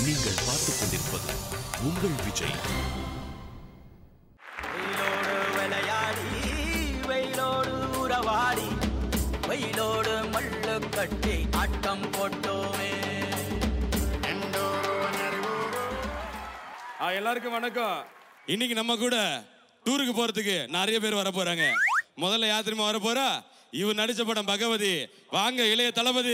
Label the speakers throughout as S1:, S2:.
S1: நீங்கள் பார்த்துக் கொண்டிருப்பது உங்கள் விஜய்
S2: வெயிலோடு விளையாடி வெயிலோடு உறவாடி வெயிலோடு மல்லு கட்டி ஆட்டம் போட்டோமே
S3: ஆ, எல்லாருக்கும் வணக்கம் இன்னைக்கு நம்ம கூட டூருக்கு போறதுக்கு நிறைய பேர் வர போறாங்க முதல்ல யார் தெரியுமா வர போறா இவர் நடிச்ச படம் பகவதி வாங்க இளைய தளபதி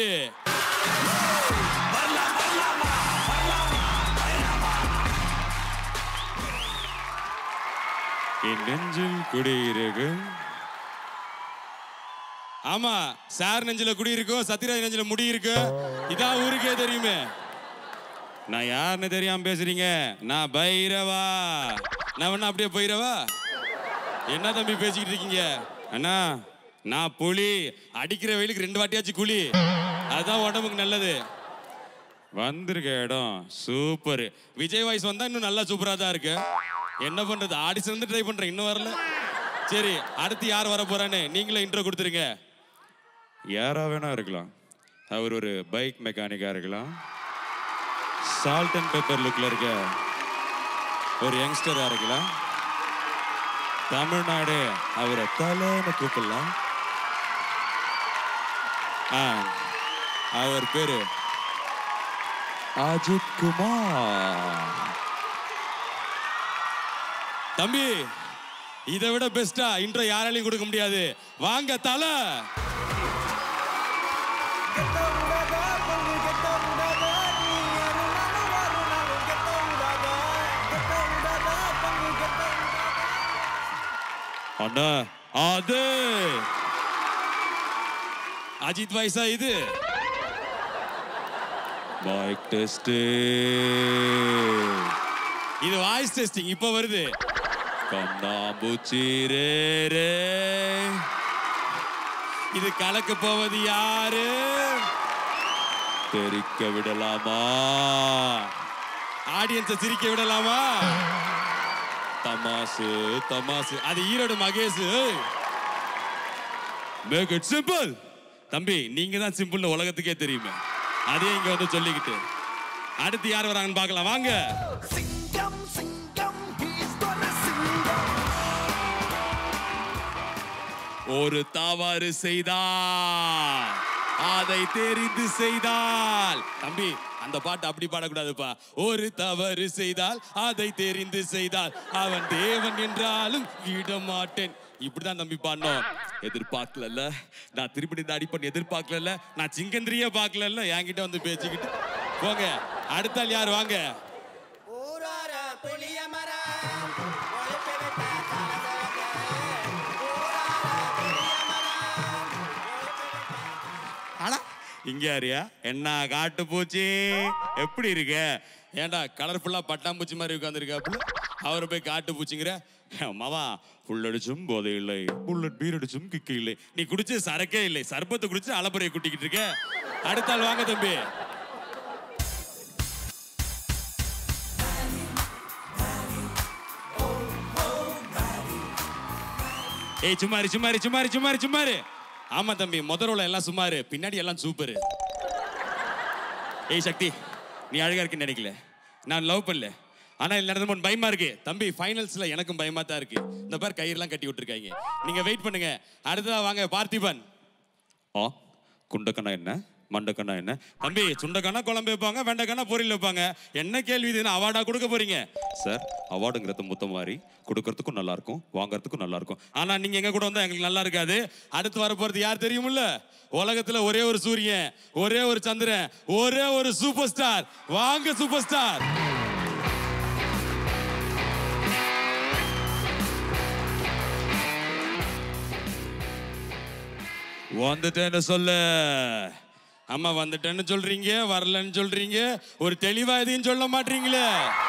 S3: என் நெஞ்சில் குடியிருக்கு ஆமா சார் நெஞ்சில குடி இருக்கும் சத்யராஜ் நெஞ்சில முடி இருக்கு இதான் ஊருக்கே தெரியுமே நான் யாருன்னு தெரியாம பேசுறீங்க நான் பைரவா நான் வேணா அப்படியே போயிரவா என்ன தம்பி பேசிக்கிட்டு இருக்கீங்க அண்ணா நான் புலி அடிக்கிற வெயிலுக்கு ரெண்டு வாட்டியாச்சு குழி அதுதான் உடம்புக்கு நல்லது வந்திருக்க இடம் சூப்பர் விஜய் வாய்ஸ் வந்தா இன்னும் நல்லா சூப்பரா தான் இருக்கு என்ன பண்றது ஆடிஷன் வந்து ட்ரை பண்றேன் இன்னும் வரல சரி அடுத்து யார் வர போறான்னு நீங்களே இன்ட்ரோ கொடுத்துருங்க யாரா வேணா இருக்கலாம் அவர் ஒரு பைக் மெக்கானிக்கா இருக்கலாம் சால்ட் அண்ட் பெப்பர் லுக்ல இருக்க ஒரு யங்ஸ்டரா இருக்கலாம் தமிழ்நாடு அவரை தலைன்னு கூப்பிடலாம் ஆ, அவர் பேரு அஜித் குமார் தம்பி இதை விட பெஸ்டா இன்ட்ரோ யாராலையும் கொடுக்க முடியாது வாங்க தலை அண்ணா அது அஜித் வயசா இது மைக் டெஸ்ட் இது வாய்ஸ் டெஸ்டிங் இப்போ வருது கண்ணாம்பூச்சி ரே ரே இது கலக்க போவது யாரு தெரிக்க விடலாமா ஆடியன்ஸை சிரிக்க விடலாமா தமாசு தமாசு அது Erode Mahesh make it simple தம்பி நீங்க தான் சிம்பிள்னு உலகத்துக்கே தெரியுமே அதே இங்க வந்து சொல்லிக்கிட்டு அடுத்து யார் வராங்கன்னு பார்க்கலாம் வாங்க
S2: சிங்கம் சிங்கம் he's gonna சிங்கம்
S3: ஒரு தவறு செய்தால் அதை தெரிந்து செய்தால் தம்பி அந்த பாட்டு அப்படி பாடக்கூடாதுப்பா ஒரு தவறு செய்தால் அதை தெரிந்து செய்தால் அவன் தேவன் என்றாலும் விட மாட்டேன் இப்படிதான் தம்பி பாடணும் எதிர்பார்க்கல நான் திருப்பி இந்த அடிப்பண்ணி எதிர்பார்க்கல நான் சிங்கந்திரியே பார்க்கல என்கிட்ட வந்து பேசிக்கிட்டு போங்க அடுத்த ஆள் யார் வாங்க
S2: ஊரார புளிய மரம் உழைப்பு விட்டா சலசலக்க. ஊரார புளிய மரம் உழைப்பு விட்டா
S3: அடா இங்க யாரியா என்ன காட்டு பூச்சி எப்படி இருக்க ஏன்டா கலர்ஃபுல்லா பட்டாம்பூச்சி மாதிரி உட்காந்துருக்காப்புல அவரை போய் காட்டு பூச்சிங்கிற மாமா புல்லடிச்சும் போதை இல்லை புல்லட் பீர் அடிச்சும் கிக்கு இல்லை நீ குடிச்சு சரக்கே இல்லை சர்பத்தை குடிச்சு அலப்பறையை குட்டிக்கிட்டு இருக்க அடுத்த ஆள் வாங்க தம்பி ஏய் சும்மாரு சும்மாரு சும்மாரு சும்மாரு சும்மாரு ஆமா தம்பி முதல் ரோல எல்லாம் சும்மாரு பின்னாடி எல்லாம் சூப்பர் ஏய் சக்தி நீ அழகா இருக்குன்னு நினைக்கல நான் லவ் பண்ணல ஆனா இது நடந்து போன பயமா இருக்கு தம்பி ஃபைனல்ஸ்ல எனக்கும் பயமா தான் இருக்கு இந்த பேர் கயிறுலாம் கட்டி விட்டுருக்காங்க நீங்க வெயிட் பண்ணுங்க அடுத்ததா வாங்க பார்த்திபன் ஆ குண்டக்கண்ணா என்ன மண்டக்கண்ணா என்ன தம்பி சுண்டக்கண்ணா குழம்பு வைப்பாங்க வெண்டைக்கண்ணா பொரியல் வைப்பாங்க என்ன கேள்வி இது அவார்டா கொடுக்க போறீங்க சார் அவார்டுங்கிறது முத்த மாதிரி கொடுக்கறதுக்கும் நல்லா இருக்கும் வாங்குறதுக்கும் நல்லா இருக்கும் ஆனா நீங்க எங்க கூட வந்தா எங்களுக்கு நல்லா இருக்காது அடுத்து வர போறது யார் தெரியுமில்ல உலகத்துல ஒரே ஒரு சூரியன் ஒரே ஒரு சந்திரன் ஒரே ஒரு சூப்பர் ஸ்டார் வாங்க சூப்பர் ஸ்டார் வந்துட்டேன்னு சொல்லு அம்மா வந்துட்டேன்னு சொல்றீங்க வரலன்னு சொல்றீங்க ஒரு தெளிவா எதையும் சொல்ல மாட்டீங்களே